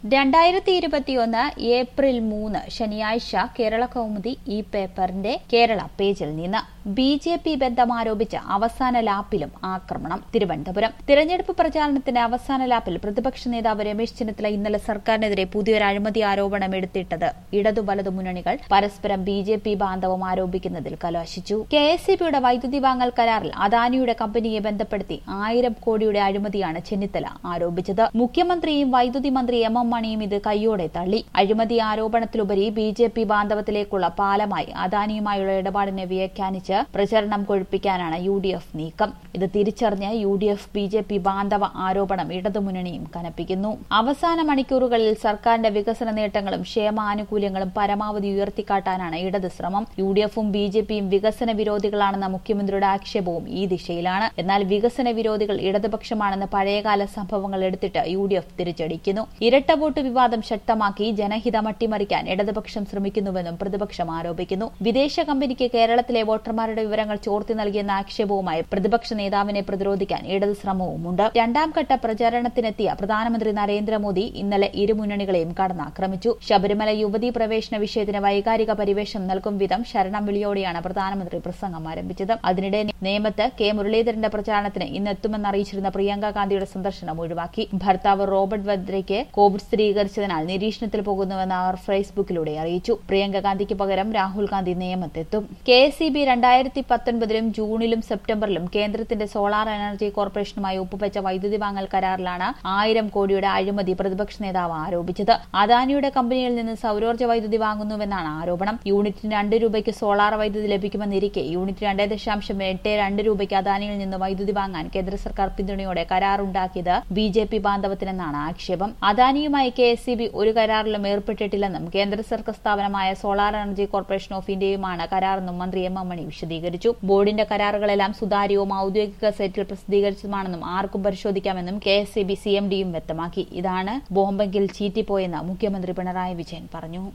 രണ്ടായിരത്തി ഇരുപത്തിയൊന്ന് ഏപ്രിൽ മൂന്ന് ശനിയാഴ്ച കേരള കൗമുദി ഈ പേപ്പറിന്റെ കേരള പേജിൽ നിന്ന് ബി ജെ പി ബന്ധമാരോപിച്ച് അവസാന ലാപ്പിലും ആക്രമണം തിരുവനന്തപുരം തിരഞ്ഞെടുപ്പ് പ്രചാരണത്തിന്റെ അവസാന ലാപ്പിൽ പ്രതിപക്ഷ നേതാവ് രമേശ് ചെന്നിത്തല ഇന്നലെ സർക്കാരിനെതിരെ പുതിയൊരു അഴിമതി ആരോപണം എടുത്തിട്ടത് ഇടതു വലതു മുന്നണികൾ പരസ്പരം ബി ജെ പി ബാന്ധവം ആരോപിക്കുന്നതിൽ കലാശിച്ചു കെ എസ് സി ബിയുടെ വൈദ്യുതി വാങ്ങൽ കരാറിൽ അദാനിയുടെ കമ്പനിയെ ബന്ധപ്പെടുത്തി ആയിരം കോടിയുടെ അഴിമതിയാണ് ചെന്നിത്തല ആരോപിച്ചത് മുഖ്യമന്ത്രിയും വൈദ്യുതി മന്ത്രി എം എം മണിയും ഇത് കൈയോടെ തള്ളി അഴിമതി ആരോപണത്തിലുപരി ബി ജെ പി ബാന്ധവത്തിലേക്കുള്ള പാലമായി അദാനിയുമായുള്ള ഇടപാടിനെ വ്യാഖ്യാനിച്ച് പ്രചരണം കൊഴുപ്പിക്കാനാണ് യു ഡി എഫ് നീക്കം ഇത് തിരിച്ചറിഞ്ഞ് U D F B J P ബാന്ധവ ആരോപണം ഇടതുമുന്നണിയും കനപ്പിക്കുന്നു അവസാന മണിക്കൂറുകളിൽ സർക്കാരിന്റെ വികസന നേട്ടങ്ങളും ക്ഷേമാനുകൂല്യങ്ങളും പരമാവധി ഉയർത്തിക്കാട്ടാനാണ് ഇടത് ശ്രമം യു ഡി എഫും ബി ജെ പിയും വികസന വിരോധികളാണെന്ന മുഖ്യമന്ത്രിയുടെ ആക്ഷേപവും ഈ ദിശയിലാണ് എന്നാൽ വികസന വിരോധികൾ ഇടതുപക്ഷമാണെന്ന് പഴയകാല സംഭവങ്ങൾ എടുത്തിട്ട് യു ഡി എഫ് തിരിച്ചടിക്കുന്നു ഇരട്ട വോട്ട് വിവാദം ശക്തമാക്കി ജനഹിതം അട്ടിമറിക്കാൻ ഇടതുപക്ഷം ശ്രമിക്കുന്നുവെന്നും പ്രതിപക്ഷം ആരോപിക്കുന്നു വിദേശ കമ്പനിക്ക് കേരളത്തിലെ വോട്ടർമാരുടെ വിവരങ്ങൾ ചോർത്തി നൽകിയെന്ന ആക്ഷേപവുമായി പ്രതിപക്ഷ നേതാവിനെ പ്രതിരോധിക്കാൻ ഇടത് ശ്രമവുമുണ്ട് രണ്ടാം ഘട്ട പ്രചാരണത്തിനെത്തിയ പ്രധാനമന്ത്രി നരേന്ദ്രമോദി ഇന്നലെ ഇരു മുന്നണികളെയും കടന്നാക്രമിച്ചു ശബരിമല യുവതീ പ്രവേശന വിഷയത്തിന് വൈകാരിക പരിവേഷം നൽകും വിധം ശരണം വിളിയോടെയാണ് പ്രധാനമന്ത്രി പ്രസംഗം ആരംഭിച്ചത് അതിനിടെ നേമത്ത് കെ മുരളീധരന്റെ പ്രചാരണത്തിന് ഇന്ന് എത്തുമെന്ന് അറിയിച്ചിരുന്ന പ്രിയങ്ക ഗാന്ധിയുടെ സന്ദർശനം ഒഴിവാക്കി ഭർത്താവ് റോബർട്ട് വദ്രയ്ക്ക് കോവിഡ് സ്ഥിരീകരിച്ചതിനാൽ നിരീക്ഷണത്തിൽ പോകുന്നുവെന്ന് അവർ ഫേസ്ബുക്കിലൂടെ അറിയിച്ചു പ്രിയങ്ക ഗാന്ധിക്ക് പകരം രാഹുൽ ഗാന്ധി നേമത്തെത്തും കെ എസ് ഇ ബി രണ്ടായിരത്തി പത്തൊൻപതിലും ജൂണിലും സെപ്റ്റംബറിലും കേന്ദ്രത്തിന്റെ സോളാർ എനർജി കോർപ്പറേഷനുമായി ഒപ്പുവെച്ച വൈദ്യുതി വാങ്ങൽ കരാറിലാണ് ആയിരം കോടിയുടെ അഴിമതി പ്രതിപക്ഷ നേതാവ് ആരോപിച്ചത് അദാനിയുടെ കമ്പനിയിൽ നിന്ന് സൌരോർജ്ജ വൈദ്യുതി വാങ്ങുന്നുവെന്നാണ് ആരോപണം യൂണിറ്റിന് രണ്ട് രൂപയ്ക്ക് സോളാർ വൈദ്യുതി ലഭിക്കുമെന്നിരിക്കെ യൂണിറ്റ് രണ്ടേ ദശാംശം എട്ട് രണ്ട് രൂപയ്ക്ക് അദാനിയിൽ നിന്ന് വൈദ്യുതി വാങ്ങാൻ കേന്ദ്ര സർക്കാർ പിന്തുണയോടെ കരാറുണ്ടാക്കിയത് ബി ജെ പി ബാന്ധവത്തിനെന്നാണ് ആക്ഷേപം അദാനിയുമായി കെ എസ് സി ബി ഒരു കരാറിലും ഏർപ്പെട്ടിട്ടില്ലെന്നും കേന്ദ്ര സർക്കാർ സ്ഥാപനമായ സോളാർ എനർജി കോർപ്പറേഷൻ ഓഫ് ഇന്ത്യയുമാണ് കരാറെന്നും മന്ത്രി എം എം മണി വിശദീകരിച്ചു ബോർഡിന്റെ കരാറുകളെല്ലാം സുതാര്യവും ഔദ്യോഗിക സൈറ്റിൽ പ്രസിദ്ധീകരിച്ചതുമാണെന്നും ആർക്കും പരിശോധിക്കാമെന്നും K S C B C M ഡിയും വ്യക്തമാക്കി ഇതാണ് ബോംബെങ്കിൽ ചീറ്റിപ്പോയെന്ന് മുഖ്യമന്ത്രി പിണറായി വിജയൻ പറഞ്ഞു